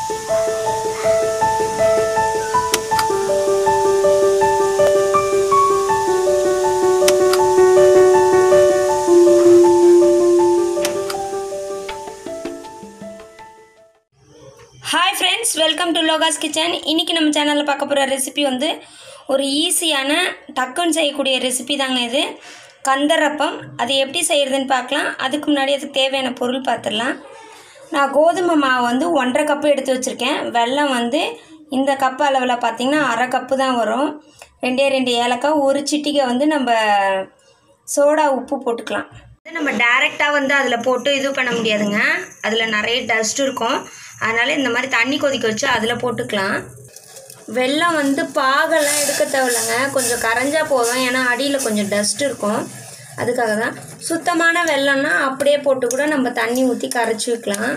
hi friends welcome to Loka's kitchen இன்றைக்கி நம்ம சேனலில் பார்க்க போகிற ரெசிபி வந்து ஒரு ஈஸியான டக்குன்னு செய்யக்கூடிய ரெசிபி தாங்க இது கந்தரப்பம் அது எப்படி செய்கிறதுன்னு பார்க்கலாம் அதுக்கு முன்னாடி அதுக்கு தேவையான பொருள் பார்த்துடலாம் நான் கோதுமை மாவு வந்து ஒன்றரை கப்பு எடுத்து வச்சுருக்கேன் வெல்லம் வந்து இந்த கப்பு அளவில் பார்த்திங்கன்னா அரை கப்பு தான் வரும் ரெண்டே ரெண்டு ஏலக்காய் ஒரு சிட்டிகை வந்து நம்ம சோடா உப்பு போட்டுக்கலாம் இது நம்ம டைரெக்டாக வந்து அதில் போட்டு இது பண்ண முடியாதுங்க அதில் நிறைய டஸ்ட் இருக்கும் அதனால் இந்த மாதிரி தண்ணி கொதிக்க வச்சு அதில் போட்டுக்கலாம் வெல்லம் வந்து பாகெல்லாம் எடுக்க தேவையில்லைங்க கொஞ்சம் கரைஞ்சா போதும் ஏன்னா அடியில் கொஞ்சம் டஸ்ட் இருக்கும் அதுக்காக தான் சுத்தமான வெல்லம்னா அப்படியே போட்டு கூட நம்ம தண்ணி ஊற்றி கரைச்சி வைக்கலாம்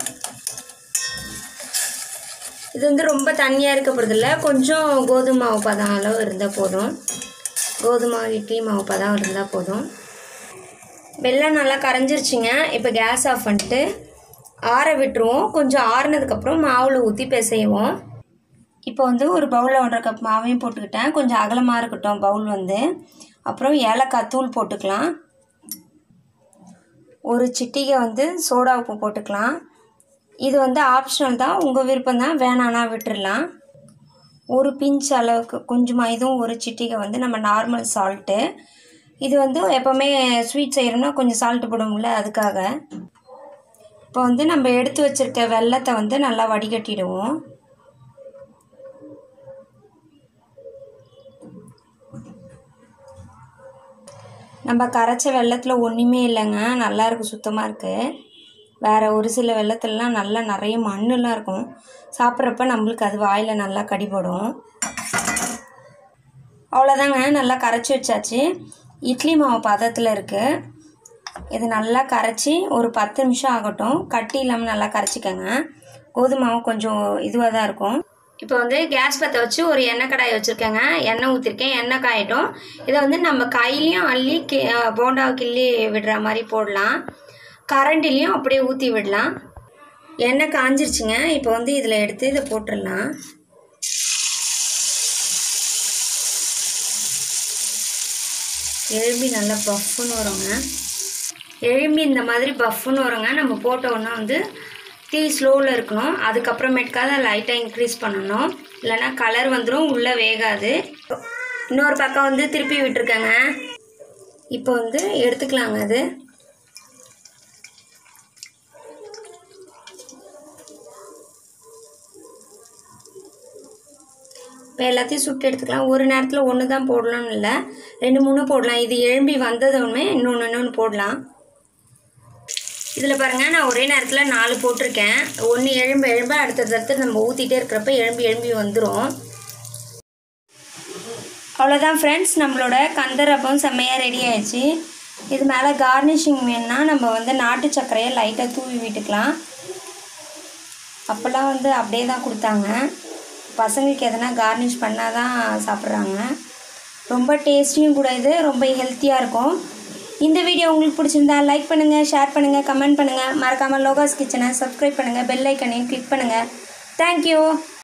இது வந்து ரொம்ப தண்ணியாக இருக்க போகிறதில்ல கொஞ்சம் கோதுமை மாவு பதம் அளவு இருந்தால் போதும் கோதுமை மாவு இட்லி மாவு பதம் இருந்தால் போதும் வெள்ளம் நல்லா கரைஞ்சிருச்சுங்க இப்போ கேஸ் ஆஃப் பண்ணிட்டு ஆற விட்டுருவோம் கொஞ்சம் ஆறுனதுக்கப்புறம் மாவில் ஊற்றி பிசைவோம் இப்போ வந்து ஒரு பவுலில் ஒன்றரை கப் மாவையும் போட்டுக்கிட்டேன் கொஞ்சம் அகலமாக இருக்கட்டும் பவுல் வந்து அப்புறம் ஏலக்காய் தூள் போட்டுக்கலாம் ஒரு சிட்டிகை வந்து சோடா உப்பு போட்டுக்கலாம் இது வந்து ஆப்ஷனல் தான் உங்கள் விருப்பம் தான் வேணான்னா விட்டுடலாம் ஒரு பிஞ்ச் அளவுக்கு கொஞ்சமாக இதுவும் ஒரு சிட்டிகை வந்து நம்ம நார்மல் சால்ட்டு இது வந்து எப்போவுமே ஸ்வீட் செய்கிறோம்னா கொஞ்சம் சால்ட்டு போடுவோம்ல அதுக்காக இப்போ வந்து நம்ம எடுத்து வச்சுருக்க வெள்ளத்தை வந்து நல்லா வடிகட்டிடுவோம் நம்ம கரைச்ச வெள்ளத்தில் ஒன்றுமே இல்லைங்க நல்லா இருக்குது சுத்தமாக இருக்குது வேறு ஒரு சில வெள்ளத்துலலாம் நல்லா நிறைய மண்ணெலாம் இருக்கும் சாப்பிட்றப்ப நம்மளுக்கு அது வாயில் நல்லா கடிபடும் அவ்வளோதாங்க நல்லா கரைச்சி வச்சாச்சு இட்லி மாவு பதத்தில் இருக்குது இது நல்லா கரைச்சி ஒரு பத்து நிமிஷம் ஆகட்டும் கட்டி இல்லாமல் நல்லா கரைச்சிக்கோங்க கோதுமை மாவு கொஞ்சம் இதுவாக தான் இருக்கும் இப்போ வந்து கேஸ் பற்ற வச்சு ஒரு எண்ணெய் கடாய் வச்சுருக்கேங்க எண்ணெய் ஊற்றிருக்கேன் எண்ணெய் காயட்டும் இதை வந்து நம்ம கையிலையும் அள்ளி கி போண்டாவை கிள்ளி விடுற மாதிரி போடலாம் கரண்டிலையும் அப்படியே ஊற்றி விடலாம் எண்ணெய் காஞ்சிருச்சுங்க இப்போ வந்து இதில் எடுத்து இதை போட்டுடலாம் எலும்பி நல்லா பஃப்னு வருங்க எலும்பி இந்த மாதிரி பஃப்னு வருங்க நம்ம போட்ட உடனே வந்து தீ ஸ்லோவில் இருக்கணும் அதுக்கப்புறமேட்டுக்காக லைட்டாக இன்க்ரீஸ் பண்ணணும் இல்லைன்னா கலர் வந்துடும் உள்ளே வேகாது இன்னொரு பக்கம் வந்து திருப்பி விட்டுருக்கேங்க இப்போ வந்து எடுத்துக்கலாங்க அது இப்போ எல்லாத்தையும் சுட்டு எடுத்துக்கலாம் ஒரு நேரத்தில் ஒன்று தான் போடலாம்னு இல்லை ரெண்டு மூணு போடலாம் இது எழும்பி வந்ததுமே இன்னொன்று இன்னொன்று போடலாம் இதில் பாருங்கள் நான் ஒரே நேரத்தில் நாலு போட்டிருக்கேன் ஒன்று எழும்ப எழும்ப அடுத்தது அடுத்து நம்ம ஊற்றிட்டே இருக்கிறப்ப எழும்பி எழும்பி வந்துடும் அவ்வளோதான் ஃப்ரெண்ட்ஸ் நம்மளோட கந்தரப்பம் செம்மையாக ரெடி ஆயிடுச்சு இது மேலே கார்னிஷிங் வேணுன்னா நம்ம வந்து நாட்டு சர்க்கரையை லைட்டாக தூவி விட்டுக்கலாம் அப்போல்லாம் வந்து அப்படியே தான் கொடுத்தாங்க பசங்களுக்கு எதனா கார்னிஷ் பண்ணால் தான் சாப்பிட்றாங்க ரொம்ப டேஸ்டியும் கூட இது ரொம்ப ஹெல்த்தியாக இருக்கும் இந்த வீடியோ உங்களுக்கு பிடிச்சிருந்தா லைக் பண்ணுங்கள் ஷேர் பண்ணுங்கள் கமெண்ட் பண்ணுங்கள் மறக்காமல் லோகாஸ் கிச்சனை சப்ஸ்கிரைப் பண்ணுங்கள் பெல் ஐக்கனையும் கிளிக் பண்ணுங்கள் தேங்க்யூ